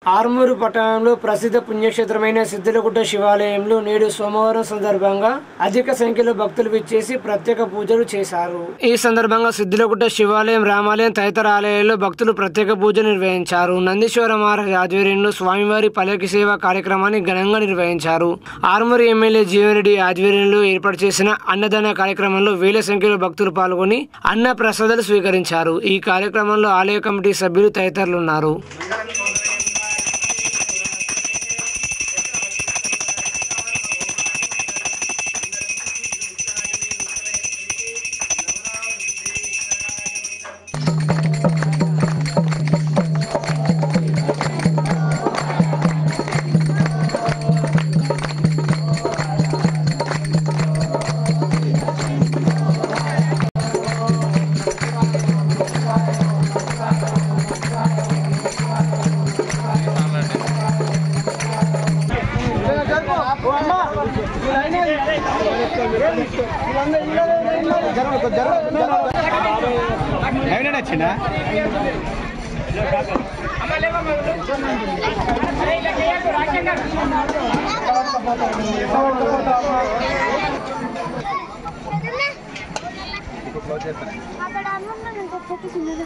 ఆర్మూరు పట్టణంలో ప్రసిద్ధ పుణ్యక్షేత్రమైన సిద్ధులగుట్ట శివాలయంలో నేడు సోమవారం సందర్భంగా అధిక సంఖ్యలో భక్తులు విచ్చేసి ప్రత్యేక పూజలు చేశారు ఈ సందర్భంగా సిద్ధులగుట్ట శివాలయం రామాలయం తదితర ఆలయాల్లో భక్తులు ప్రత్యేక పూజలు నిర్వహించారు నందీశ్వర మహారాజ్ ఆధ్వర్యంలో స్వామివారి పల్లకి సేవ కార్యక్రమాన్ని ఘనంగా నిర్వహించారు ఆర్మూరు ఎమ్మెల్యే జీవన్రెడ్డి ఆధ్వర్యంలో ఏర్పాటు చేసిన అన్నదాన కార్యక్రమంలో వేల సంఖ్యలో భక్తులు పాల్గొని అన్న ప్రసాదాలు స్వీకరించారు ఈ కార్యక్రమంలో ఆలయ కమిటీ సభ్యులు తదితరులు ఉన్నారు వచ్చిందా అక్కడ అన్నం ఇంకొకటి చిన్నది